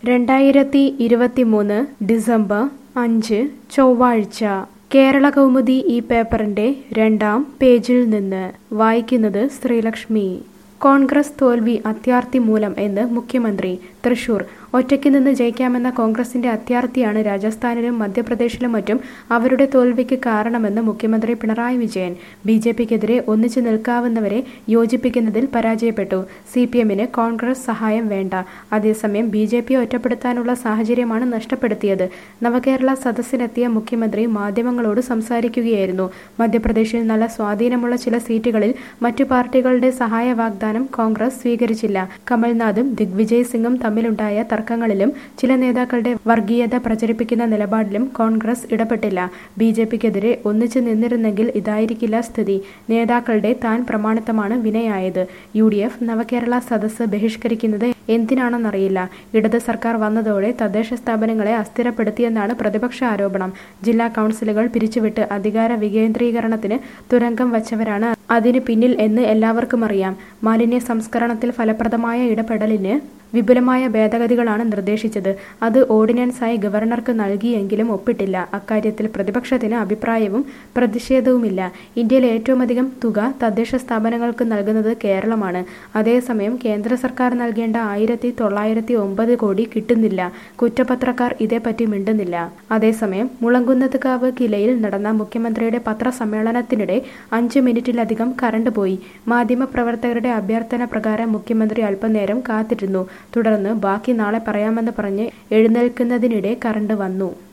രണ്ടായിരത്തി ഇരുപത്തിമൂന്ന് ഡിസംബർ അഞ്ച് ചൊവ്വാഴ്ച കേരള കൗമുദി ഈ പേപ്പറിന്റെ രണ്ടാം പേജിൽ നിന്ന് വായിക്കുന്നത് ശ്രീലക്ഷ്മി കോൺഗ്രസ് തോൽവി അത്യാർത്തി മൂലം എന്ന് മുഖ്യമന്ത്രി തൃശൂർ ഒറ്റയ്ക്ക് നിന്ന് ജയിക്കാമെന്ന കോൺഗ്രസിന്റെ അത്യാർത്തിയാണ് രാജസ്ഥാനിലും മധ്യപ്രദേശിലും മറ്റും അവരുടെ തോൽവിക്ക് കാരണമെന്ന് മുഖ്യമന്ത്രി പിണറായി വിജയൻ ബി ജെ പിക്കെതിരെ ഒന്നിച്ചു നിൽക്കാവുന്നവരെ യോജിപ്പിക്കുന്നതിൽ പരാജയപ്പെട്ടു സി പി എമ്മിന് കോൺഗ്രസ് സഹായം വേണ്ട അതേസമയം ബി ജെ പിയെ ഒറ്റപ്പെടുത്താനുള്ള സാഹചര്യമാണ് നഷ്ടപ്പെടുത്തിയത് നവകേരള സദസ്സിനെത്തിയ മുഖ്യമന്ത്രി മാധ്യമങ്ങളോട് സംസാരിക്കുകയായിരുന്നു മധ്യപ്രദേശിൽ നല്ല സ്വാധീനമുള്ള ചില സീറ്റുകളിൽ മറ്റു പാർട്ടികളുടെ സഹായ വാഗ്ദാനം കോൺഗ്രസ് സ്വീകരിച്ചില്ല കമൽനാഥും ദിഗ്വിജയ് സിംഗും തമ്മിലുണ്ടായ തർക്കങ്ങളിലും ചില നേതാക്കളുടെ വർഗീയത പ്രചരിപ്പിക്കുന്ന നിലപാടിലും കോൺഗ്രസ് ഇടപെട്ടില്ല ബി ജെ പിക്കെതിരെ ഒന്നിച്ചു നിന്നിരുന്നെങ്കിൽ ഇതായിരിക്കില്ല സ്ഥിതി നേതാക്കളുടെ താൻ പ്രമാണിത്തമാണ് വിനയായത് യു ഡി എഫ് നവകേരള സദസ്സ് ബഹിഷ്കരിക്കുന്നത് എന്തിനാണെന്നറിയില്ല ഇടത് സർക്കാർ വന്നതോടെ തദ്ദേശ സ്ഥാപനങ്ങളെ അസ്ഥിരപ്പെടുത്തിയെന്നാണ് പ്രതിപക്ഷ ആരോപണം ജില്ലാ കൗൺസിലുകൾ പിരിച്ചുവിട്ട് അധികാര വികേന്ദ്രീകരണത്തിന് തുരങ്കം വച്ചവരാണ് അതിന് പിന്നിൽ എന്ന് എല്ലാവർക്കും അറിയാം മാലിന്യ സംസ്കരണത്തിൽ ഫലപ്രദമായ ഇടപെടലിന് വിപുലമായ ഭേദഗതികളാണ് നിർദ്ദേശിച്ചത് അത് ഓർഡിനൻസായി ഗവർണർക്ക് നൽകിയെങ്കിലും ഒപ്പിട്ടില്ല അക്കാര്യത്തിൽ പ്രതിപക്ഷത്തിന് അഭിപ്രായവും പ്രതിഷേധവുമില്ല ഇന്ത്യയിൽ ഏറ്റവുമധികം തുക തദ്ദേശ സ്ഥാപനങ്ങൾക്ക് നൽകുന്നത് കേരളമാണ് അതേസമയം കേന്ദ്ര സർക്കാർ നൽകേണ്ട ആയിരത്തി തൊള്ളായിരത്തി ഒമ്പത് കോടി കിട്ടുന്നില്ല കുറ്റപത്രക്കാർ ഇതേപ്പറ്റി മിണ്ടുന്നില്ല അതേസമയം മുളങ്കുന്നത്തുകാവ് കിലയിൽ നടന്ന മുഖ്യമന്ത്രിയുടെ പത്രസമ്മേളനത്തിനിടെ അഞ്ച് മിനിറ്റിലധികം കറണ്ട് പോയി മാധ്യമപ്രവർത്തകരുടെ അഭ്യർത്ഥന പ്രകാരം മുഖ്യമന്ത്രി അല്പനേരം കാത്തിരുന്നു തുടർന്ന് ബാക്കി നാളെ പറയാമെന്ന് പറഞ്ഞ് എഴുന്നേൽക്കുന്നതിനിടെ കറണ്ട് വന്നു